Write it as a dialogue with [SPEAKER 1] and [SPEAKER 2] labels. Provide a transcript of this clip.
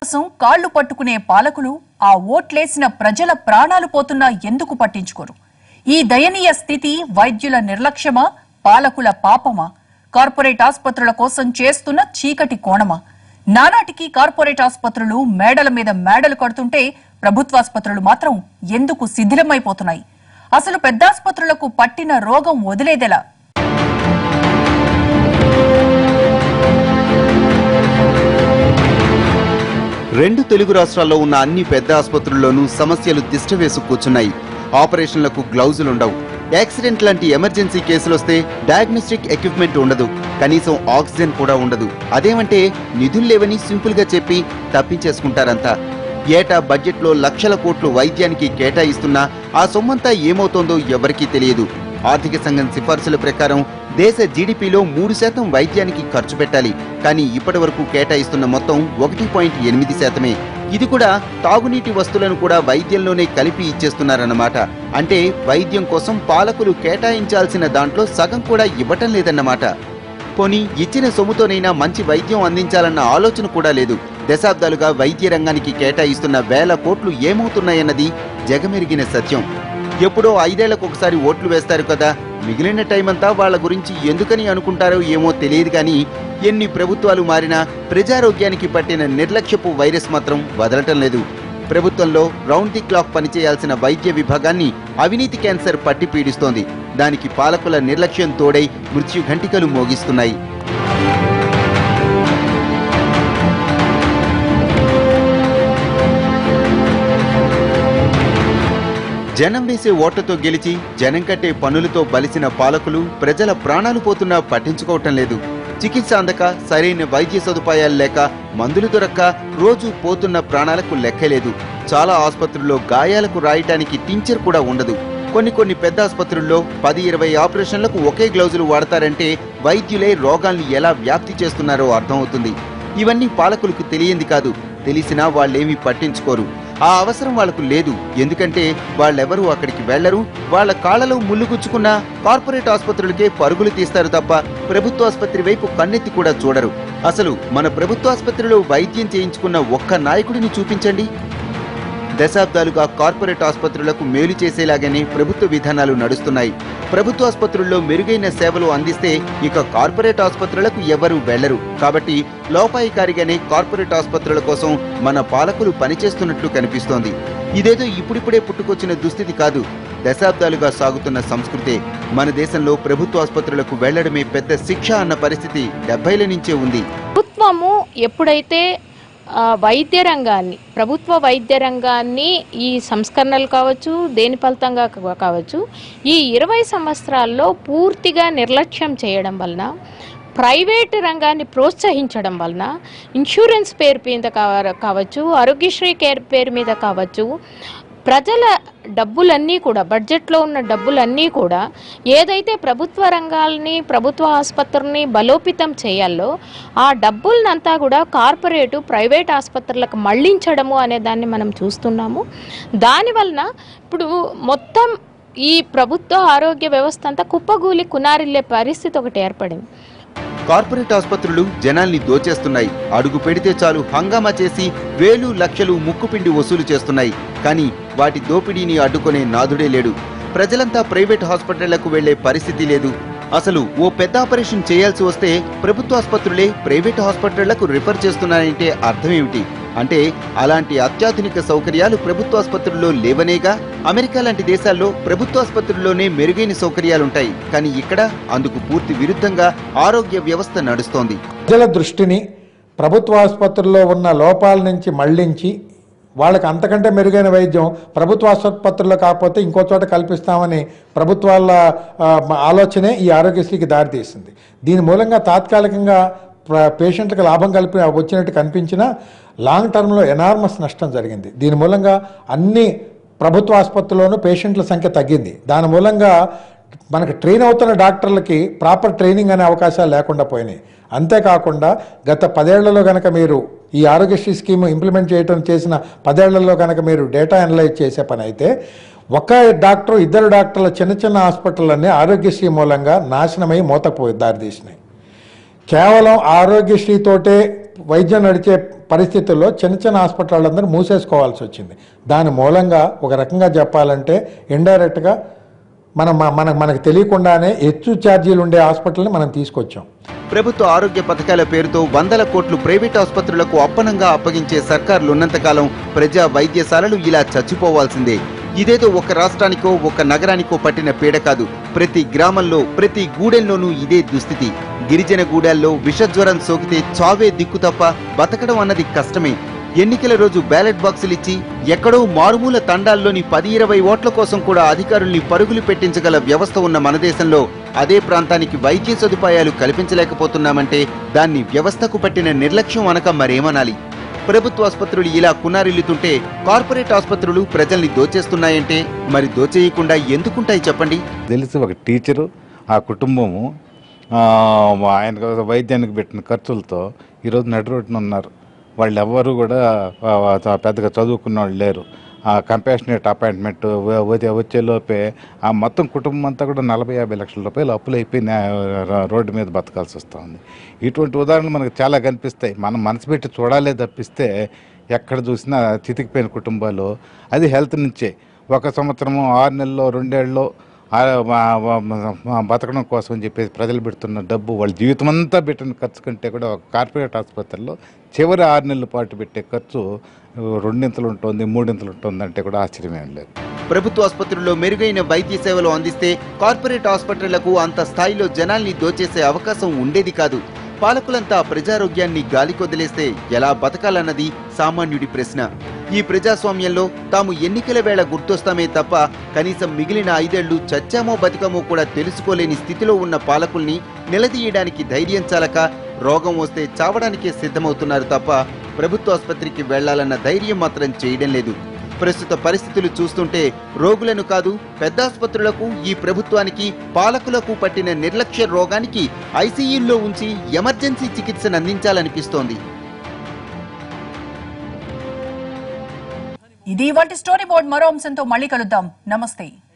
[SPEAKER 1] కోసం కాళ్లు పట్టుకునే పాలకులు ఆ ఓట్లేసిన ప్రజల ప్రాణాలు పోతున్నా ఎందుకు పట్టించుకోరు ఈ దయనీయ స్థితి వైద్యుల నిర్లక్ష్యమా పాలకుల పాపమా కార్పొరేట్ ఆసుపత్రుల కోసం చేస్తున్న చీకటి కోణమా నానాటికి కార్పొరేట్ ఆసుపత్రులు మేడల మీద మేడలు కడుతుంటే ప్రభుత్వాసుపత్రులు మాత్రం ఎందుకు శిథిలమైపోతున్నాయి అసలు పెద్దాసుపత్రులకు పట్టిన రోగం వదిలేదెలా
[SPEAKER 2] రెండు తెలుగు రాష్ట్రాల్లో ఉన్న అన్ని పెద్ద ఆసుపత్రుల్లోనూ సమస్యలు తిష్టవేసు కూర్చున్నాయి ఆపరేషన్లకు గ్లౌజులుండవు యాక్సిడెంట్ లాంటి ఎమర్జెన్సీ కేసులొస్తే డయాగ్నోస్టిక్ ఎక్విప్మెంట్ ఉండదు కనీసం ఆక్సిజన్ కూడా ఉండదు అదేమంటే నిధులు లేవని సింపుల్ గా చెప్పి తప్పించేసుకుంటారంతా ఏటా బడ్జెట్లో లక్షల కోట్లు వైద్యానికి కేటాయిస్తున్నా ఆ సొమ్మంతా ఏమవుతోందో ఎవరికీ తెలియదు ఆర్థిక సంఘం సిఫార్సుల ప్రకారం దేశ జీడిపిలో మూడు శాతం వైద్యానికి ఖర్చు పెట్టాలి కానీ ఇప్పటి వరకు కేటాయిస్తున్న మొత్తం ఒకటి పాయింట్ ఎనిమిది శాతమే ఇది కూడా తాగునీటి వస్తువులను కూడా వైద్యంలోనే కలిపి ఇచ్చేస్తున్నారన్నమాట అంటే వైద్యం కోసం పాలకులు కేటాయించాల్సిన దాంట్లో సగం కూడా ఇవ్వటం లేదన్నమాట పోనీ ఇచ్చిన సొమ్ముతోనైనా మంచి వైద్యం అందించాలన్న ఆలోచన కూడా లేదు దశాబ్దాలుగా వైద్య రంగానికి కేటాయిస్తున్న వేల కోట్లు ఏమవుతున్నాయన్నది జగమెరిగిన సత్యం ఎప్పుడో ఐదేళ్లకు ఒకసారి ఓట్లు వేస్తారు కదా మిగిలిన టైం అంతా వాళ్ళ గురించి ఎందుకని అనుకుంటారో ఏమో తెలియదు కానీ ఎన్ని ప్రభుత్వాలు మారినా ప్రజారోగ్యానికి పట్టిన నిర్లక్ష్యపు వైరస్ మాత్రం వదలటం లేదు ప్రభుత్వంలో రౌండ్ ది క్లాక్ పనిచేయాల్సిన వైద్య విభాగాన్ని అవినీతి క్యాన్సర్ పట్టి పీడిస్తోంది దానికి పాలకుల నిర్లక్ష్యం తోడై మృత్యు ఘంటికలు మోగిస్తున్నాయి జనం వేసే ఓట్లతో గెలిచి జనం కట్టే పనులతో బలిసిన పాలకులు ప్రజల ప్రాణాలు పోతున్నా పట్టించుకోవటం లేదు చికిత్స అందక సరైన వైద్య సదుపాయాలు లేక మందులు దొరక్క రోజు పోతున్న ప్రాణాలకు లెక్కలేదు చాలా ఆసుపత్రుల్లో గాయాలకు రాయటానికి టించర్ కూడా ఉండదు కొన్ని కొన్ని పెద్ద ఆసుపత్రుల్లో పది ఇరవై ఆపరేషన్లకు ఒకే గ్లౌజులు వాడతారంటే వైద్యులే రోగాల్ని ఎలా వ్యాప్తి చేస్తున్నారో అర్థమవుతుంది ఇవన్నీ పాలకులకు తెలియంది కాదు తెలిసినా వాళ్ళేమీ పట్టించుకోరు ఆ అవసరం వాళ్లకు లేదు ఎందుకంటే వాళ్ళెవరూ అక్కడికి వెళ్లరు వాళ్ళ కాళ్ళలో ముళ్ళు గుచ్చుకున్న కార్పొరేట్ ఆసుపత్రులకే పరుగులు తీస్తారు తప్ప ప్రభుత్వ ఆసుపత్రి వైపు కన్నెత్తి కూడా చూడరు అసలు మన ప్రభుత్వ ఆసుపత్రిలో వైద్యం చేయించుకున్న ఒక్క నాయకుడిని చూపించండి దశాబ్దాలుగా కార్పొరేట్ ఆసుపత్రులకు మేలు చేసేలాగానే ప్రభుత్వ విధానాలు నడుస్తున్నాయి ప్రభుత్వ ఆసుపత్రుల్లో మెరుగైన సేవలు అందిస్తే ఇక కార్పొరేట్ ఆసుపత్రులకు ఎవరూ వెళ్లరు కాబట్టి లోపాయికారిగానే కార్పొరేట్ ఆసుపత్రుల కోసం మన పాలకులు పనిచేస్తున్నట్లు కనిపిస్తోంది ఇదేదో ఇప్పుడిప్పుడే పుట్టుకొచ్చిన దుస్థితి కాదు దశాబ్దాలుగా సాగుతున్న సంస్కృతే మన దేశంలో ప్రభుత్వ ఆసుపత్రులకు వెళ్లడమే పెద్ద శిక్ష అన్న పరిస్థితి డెబ్బైల నుంచే ఉంది
[SPEAKER 3] ప్రభుత్వము ఎప్పుడైతే ఆ, వైద్య రంగాన్ని ప్రభుత్వ వైద్య రంగాన్ని ఈ సంస్కరణలు కావచ్చు దేని ఫలితంగా కా- కావచ్చు ఈ ఇరవై సంవత్సరాల్లో పూర్తిగా నిర్లక్ష్యం చేయడం వలన ప్రైవేట్ రంగాన్ని ప్రోత్సహించడం వలన ఇన్సూరెన్స్ పేరు మీద కావ- కావచ్చు ఆరోగ్యశ్రీ కేర్ పేరు మీద కావచ్చు ప్రజల డబ్బులన్నీ కూడా బడ్జెట్లో ఉన్న డబ్బులన్నీ కూడా ఏదైతే ప్రభుత్వ రంగాల్ని ప్రభుత్వ ఆసుపత్రుల్ని బలోపేతం చేయాలో ఆ డబ్బులనంతా కూడా కార్పొరేటు ప్రైవేట్ ఆసుపత్రులకు మళ్లించడము అనే దాన్ని మనం చూస్తున్నాము దానివలన ఇప్పుడు మొత్తం ఈ ప్రభుత్వ ఆరోగ్య వ్యవస్థ అంతా కుప్పగూలి కునారిల్లే పరిస్థితి ఒకటి ఏర్పడింది
[SPEAKER 2] కార్పొరేట్ ఆసుపత్రులు జనాల్ని దోచేస్తున్నాయి అడుగు పెడితే చాలు హంగామా చేసి వేలు లక్షలు ముక్కుపిండి వసూలు చేస్తున్నాయి కానీ వాటి దోపిడీని అడ్డుకునే నాదుడే లేడు ప్రజలంతా ప్రైవేట్ హాస్పిటళ్లకు వెళ్లే పరిస్థితి లేదు అసలు ఓ పెద్ద ఆపరేషన్ చేయాల్సి వస్తే ప్రభుత్వ ఆసుపత్రులే ప్రైవేట్ హాస్పిటళ్లకు రిఫర్ చేస్తున్నాయంటే అర్థమేమిటి అంటే అలాంటి అత్యాధునిక సౌకర్యాలు ప్రభుత్వ ఆసుపత్రుల్లో లేవనేగా అమెరికా లాంటి దేశాల్లో ప్రభుత్వ ఆసుపత్రుల్లోనే మెరుగైన సౌకర్యాలుంటాయి కానీ ఇక్కడ అందుకు పూర్తి విరుద్ధంగా ఆరోగ్య వ్యవస్థ నడుస్తోంది
[SPEAKER 4] ప్రజల దృష్టిని ప్రభుత్వ ఆసుపత్రుల్లో ఉన్న లోపాల నుంచి మళ్లించి వాళ్ళకి అంతకంటే మెరుగైన వైద్యం ప్రభుత్వ ఆసుపత్రుల్లో కాకపోతే ఇంకో చోట కల్పిస్తామని ప్రభుత్వాల ఆ, ఆలోచనే ఈ ఆరోగ్యశ్రీకి దారితీసింది దీని మూలంగా తాత్కాలికంగా ప్ర- పేషెంట్లకు లాభం కలిపి వచ్చినట్టు కనిపించినా లాంగ్ టర్మ్లో ఎనార్మస్ నష్టం జరిగింది దీని మూలంగా అన్ని ప్రభుత్వ ఆసుపత్రుల్లోనూ పేషెంట్ల సంఖ్య తగ్గింది దాని మూలంగా మనకు ట్రైన్ అవుతున్న డాక్టర్లకి ప్రాపర్ ట్రైనింగ్ అనే అవకాశాలు లేకుండా పోయినాయి అంతేకాకుండా గత పదేళ్లలో కనుక మీరు ఈ ఆరోగ్యశ్రీ స్కీమ్ ఇంప్లిమెంట్ చేయడం చేసిన పదేళ్లలో కనుక మీరు డేటా అనలైజ్ చేసే పని అయితే ఒక డాక్టర్ ఇద్దరు డాక్టర్ల చిన్న చిన్న హాస్పిటల్లన్నీ ఆరోగ్యశ్రీ మూలంగా నాశనమై మూతపోయి దారితీసినాయి కేవలం ఆరోగ్యశ్రీతోటే వైద్యం నడిచే పరిస్థితుల్లో చిన్న చిన్న హాస్పిటళ్ళందరూ మూసేసుకోవాల్సి వచ్చింది దాని మూలంగా ఒక రకంగా చెప్పాలంటే ఇండైరెక్ట్గా మనం మన మనకు తెలియకుండానే హెచ్చు ఛార్జీలు ఉండే హాస్పిటల్ని మనం తీసుకొచ్చాం
[SPEAKER 2] ప్రభుత్వ ఆరోగ్య పథకాల పేరుతో వందల కోట్లు ప్రైవేట్ ఆసుపత్రులకు అప్పనంగా అప్పగించే సర్కార్లు ఉన్నంతకాలం ప్రజా వైద్యశాలలు ఇలా చచ్చిపోవాల్సిందే ఇదేదో ఒక రాష్ట్రానికో ఒక నగరానికో పట్టిన పీడ కాదు ప్రతి గ్రామంలో ప్రతి గూడెంలోనూ ఇదే దుస్థితి గిరిజన గూడాల్లో విషజ్వరం సోకితే చావే దిక్కు తప్ప బతకడం అన్నది కష్టమే ఎన్నికల రోజు బ్యాలెట్ బాక్సులు ఇచ్చి ఎక్కడో మారుమూల తండాల్లోని పది ఇరవై ఓట్ల కోసం కూడా అధికారుల్ని పరుగులు పెట్టించగల వ్యవస్థ ఉన్న మన దేశంలో అదే ప్రాంతానికి వైద్య సదుపాయాలు కల్పించలేకపోతున్నామంటే దాన్ని వ్యవస్థకు పట్టిన నిర్లక్ష్యం అనక మరేమనాలి ప్రభుత్వ ఆసుపత్రులు ఇలా కునారిల్లుతుంటే కార్పొరేట్ ఆసుపత్రులు ప్రజల్ని దోచేస్తున్నాయంటే మరి దోచేయకుండా ఎందుకుంటాయి చెప్పండి
[SPEAKER 5] తెలిసి ఒక టీచరు ఆ కుటుంబము ఆ, ఆయన వైద్యానికి పెట్టిన ఖర్చులతో ఈరోజు నడి రోడ్డున ఉన్నారు వాళ్ళు ఎవ్వరు కూడా ఆ, ఆ, పెద్దగా చదువుకున్న వాళ్ళు లేరు ఆ కంపాషనేట్ అపాయింట్మెంట్ వచ్చేలోపే ఆ మొత్తం కుటుంబం అంతా కూడా నలభై యాభై లక్షల రూపాయలు అప్పులు అయిపోయి నే- ర- రోడ్డు మీద బతకాల్సి వస్తుంది ఇటువంటి ఉదాహరణలు మనకు చాలా కనిపిస్తాయి మనం మనసు పెట్టి చూడాలే తప్పిస్తే ఎక్కడ చూసినా చితికిపోయిన కుటుంబాలు అది హెల్త్ నుంచే ఒక సంవత్సరము ఆరు నెలల్లో రెండేళ్ళలో ఆ మా- మా- మా బతకడం కోసం అని చెప్పేసి ప్రజలు పెడుతున్న డబ్బు వాళ్ళ జీవితం అంతా పెట్టిన ఖర్చు కంటే కూడా ఒక కార్పొరేట్ ఆసుపత్రిలో చివరి ఆరు నెలల పాటు పెట్టే ఖర్చు రెండింతలు ఉంటుంది మూడింతలు ఉంటుంది అంటే కూడా ఆశ్చర్యమేం లేదు
[SPEAKER 2] ప్రభుత్వ ఆసుపత్రుల్లో మెరుగైన వైద్య సేవలు అందిస్తే కార్పొరేట్ హాస్పిటళ్లకు అంత స్థాయిలో జనాల్ని దోచేసే అవకాశం ఉండేది కాదు పాలకులంతా ప్రజారోగ్యాన్ని గాలికొదిలేస్తే ఎలా బతకాలన్నది సామాన్యుడి ప్రశ్న ఈ ప్రజాస్వామ్యంలో తాము ఎన్నికల వేళ గుర్తొస్తామే తప్ప కనీసం మిగిలిన ఐదేళ్లు చచ్చామో బతికామో కూడా తెలుసుకోలేని స్థితిలో ఉన్న పాలకుల్ని నిలదీయడానికి ధైర్యం చాలక రోగం వస్తే చావడానికే సిద్ధమవుతున్నారు తప్ప ప్రభుత్వ ఆసుపత్రికి వెళ్లాలన్న ధైర్యం మాత్రం చేయడం లేదు ప్రస్తుత పరిస్థితులు చూస్తుంటే రోగులను కాదు పెద్ద ఆసుపత్రులకు ఈ ప్రభుత్వానికి పాలకులకు పట్టిన నిర్లక్ష్య రోగానికి ఐసీయూల్లో ఉంచి ఎమర్జెన్సీ చికిత్సను అందించాలనిపిస్తోంది
[SPEAKER 1] ఇది వంటి స్టోరీ బోర్డ్ మరో అంశంతో మళ్ళీ కలుద్దాం నమస్తే